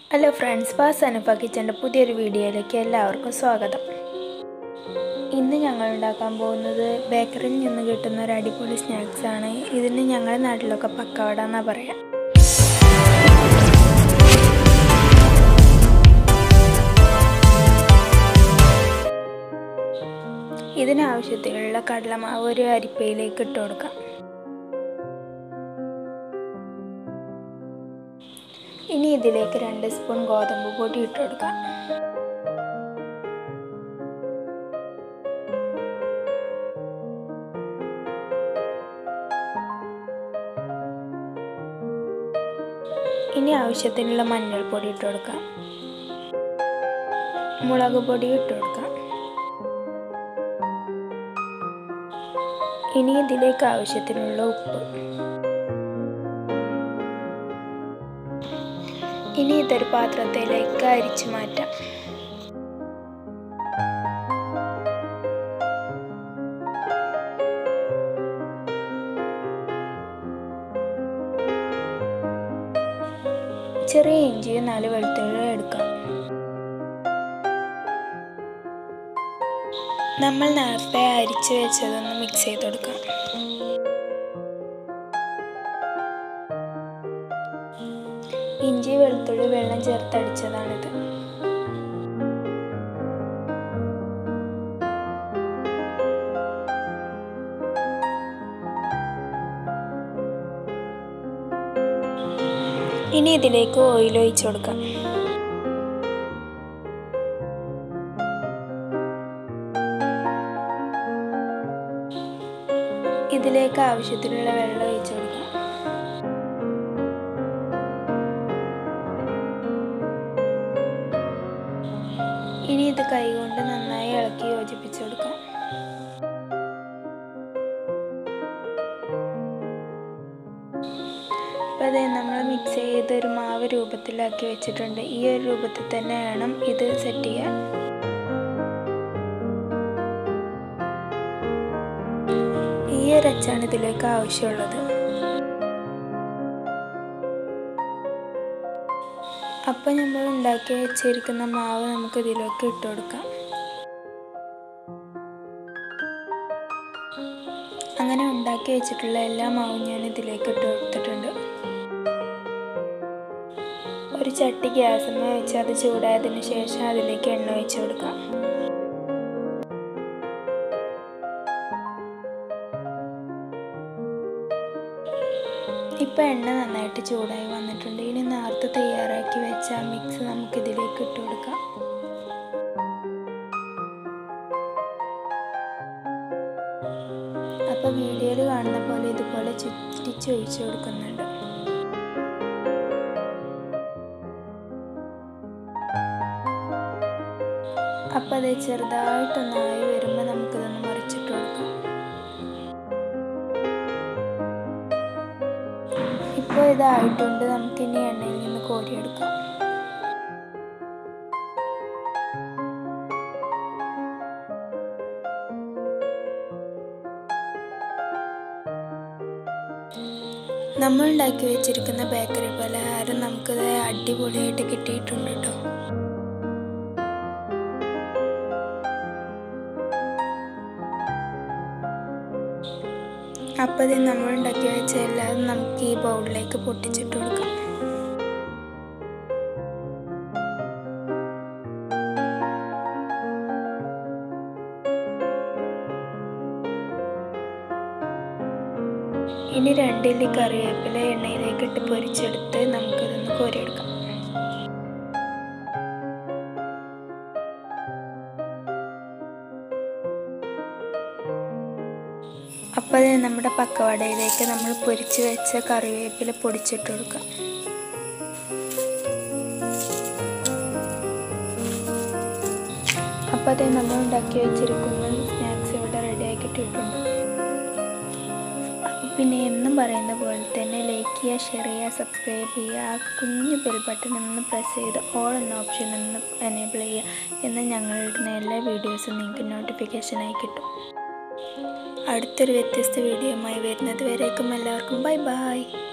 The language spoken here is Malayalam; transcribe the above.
ഹലോ ഫ്രണ്ട്സ് ഫാസ് അനഫ കിച്ചൻ്റെ പുതിയൊരു വീഡിയോയിലേക്ക് എല്ലാവർക്കും സ്വാഗതം ഇന്ന് ഞങ്ങൾ ഉണ്ടാക്കാൻ പോകുന്നത് ബേക്കറിയിൽ നിന്ന് കിട്ടുന്ന ഒരു അടിപൊളി സ്നാക്സ് ആണ് ഇതിന് ഞങ്ങളുടെ നാട്ടിലൊക്കെ പക്കവട എന്നാണ് പറയാം ഇതിനാവശ്യത്തിലുള്ള കടലമാവ് ഒരു അരിപ്പയിലേക്ക് ഇട്ട് കൊടുക്കാം ഇനി ഇതിലേക്ക് രണ്ട് സ്പൂൺ ഗോതമ്പ് പൊടി ഇട്ട് കൊടുക്കാം ഇനി ആവശ്യത്തിനുള്ള മഞ്ഞൾപ്പൊടി ഇട്ട് കൊടുക്കാം മുളക് പൊടി ഇട്ട് കൊടുക്കാം ഇനി ഇതിലേക്ക് ആവശ്യത്തിനുള്ള ഉപ്പ് ഇനി ഇതൊരു പാത്രത്തിലേക്ക് അരിച്ചു മാറ്റാം ചെറിയ ഇഞ്ചിയും നാല് വെളുത്തുള്ളി എടുക്കാം നമ്മൾ നേരത്തെ അരിച്ചു വെച്ചതൊന്ന് മിക്സ് ചെയ്ത് കൊടുക്കാം ഇഞ്ചി വെളുത്തുള്ളി വെള്ളം ചേർത്തടിച്ചതാണിത് ഇനി ഇതിലേക്ക് ഓയിൽ ഒഴിച്ചു കൊടുക്കാം ഇതിലേക്ക് ആവശ്യത്തിനുള്ള വെള്ളം ഒഴിച്ചു കൊടുക്കാം ഇനി ഇത് കൈകൊണ്ട് നന്നായി ഇളക്കി യോജിപ്പിച്ചു കൊടുക്കാം അപ്പോൾ അതെ നമ്മൾ മിക്സ് ചെയ്ത് ഒരു മാവ് രൂപത്തിലാക്കി വെച്ചിട്ടുണ്ട് ഈ ഒരു രൂപത്തിൽ തന്നെ വേണം ഇത് സെറ്റ് ചെയ്യാൻ ഈ ഒരു അച്ചാണ് ഇതിലേക്ക് ആവശ്യമുള്ളത് അപ്പം നമ്മൾ ഉണ്ടാക്കി വെച്ചിരിക്കുന്ന മാവ് നമുക്ക് ഇതിലേക്ക് ഇട്ട് കൊടുക്കാം അങ്ങനെ ഉണ്ടാക്കി വെച്ചിട്ടുള്ള എല്ലാ മാവും ഞാൻ ഇതിലേക്ക് ഇട്ട് കൊടുത്തിട്ടുണ്ട് ഒരു ചട്ടി ഗ്യാസമ്മ വെച്ച് അത് ചൂടായതിന് ശേഷം അതിലേക്ക് എണ്ണ ഒഴിച്ചു കൊടുക്കാം ഇപ്പോൾ എണ്ണ നന്നായിട്ട് ചൂടായി വന്നിട്ടുണ്ട് ഇനി നേരത്തെ തയ്യാറാക്കി വെച്ച ആ മിക്സ് നമുക്ക് ഇതിലേക്ക് ഇട്ട് കൊടുക്കാം അപ്പോൾ വീഡിയോയിൽ കാണുന്ന പോലെ ഇതുപോലെ ചുറ്റിച്ച് ഒഴിച്ചു കൊടുക്കുന്നുണ്ട് അപ്പോൾ അത് ചെറുതായിട്ടൊന്നായി വരുമ്പോൾ നമുക്കിതൊന്ന് മറിച്ചിട്ട് കൊടുക്കാം ഇപ്പോൾ ഇതായിട്ടുണ്ട് നമുക്കിനി എണ്ണയിൽ നിന്ന് കോരിയെടുക്കാം നമ്മൾ ഉണ്ടാക്കി വെച്ചിരിക്കുന്ന ബേക്കറി പലഹാരം നമുക്കത് അടിപൊളിയായിട്ട് കിട്ടിയിട്ടുണ്ട് കേട്ടോ അപ്പോൾ ഇത് നമ്മൾ ഉണ്ടാക്കി വെച്ച എല്ലാം നമുക്ക് ഈ ബൗളിലേക്ക് പൊട്ടിച്ചിട്ട് കൊടുക്കാം ഇനി രണ്ടില്ലി കറിവേപ്പില എണ്ണയിലേക്ക് ഇട്ട് പൊരിച്ചെടുത്ത് നമുക്കിതൊന്ന് കോരിയെടുക്കാം അപ്പോൾ നമ്മുടെ പക്കവടയിലേക്ക് നമ്മൾ പൊരിച്ച് വെച്ച കറിവേപ്പില പൊടിച്ചിട്ട് കൊടുക്കാം അപ്പോൾ അതേ നമ്മൾ ഉണ്ടാക്കി വെച്ചിരിക്കുന്ന സ്നാക്സ് ഇവിടെ റെഡി ആക്കിയിട്ടിട്ടുണ്ട് പിന്നെ എന്നും പറയുന്ന പോലെ തന്നെ ലൈക്ക് ചെയ്യുക ഷെയർ ചെയ്യുക സബ്സ്ക്രൈബ് ചെയ്യുക ആ കുഞ്ഞു ബെൽ ബട്ടൺ ഒന്ന് പ്രസ് ചെയ്ത് ഓൾ എന്ന ഓപ്ഷൻ ഒന്ന് എനേബിൾ ചെയ്യുക എന്നാൽ ഞങ്ങളിടുന്ന എല്ലാ വീഡിയോസും നിങ്ങൾക്ക് നോട്ടിഫിക്കേഷനായി കിട്ടും അടുത്തൊരു വ്യത്യസ്ത വീഡിയോയുമായി വരുന്നത് വരേക്കും എല്ലാവർക്കും ബൈ ബൈ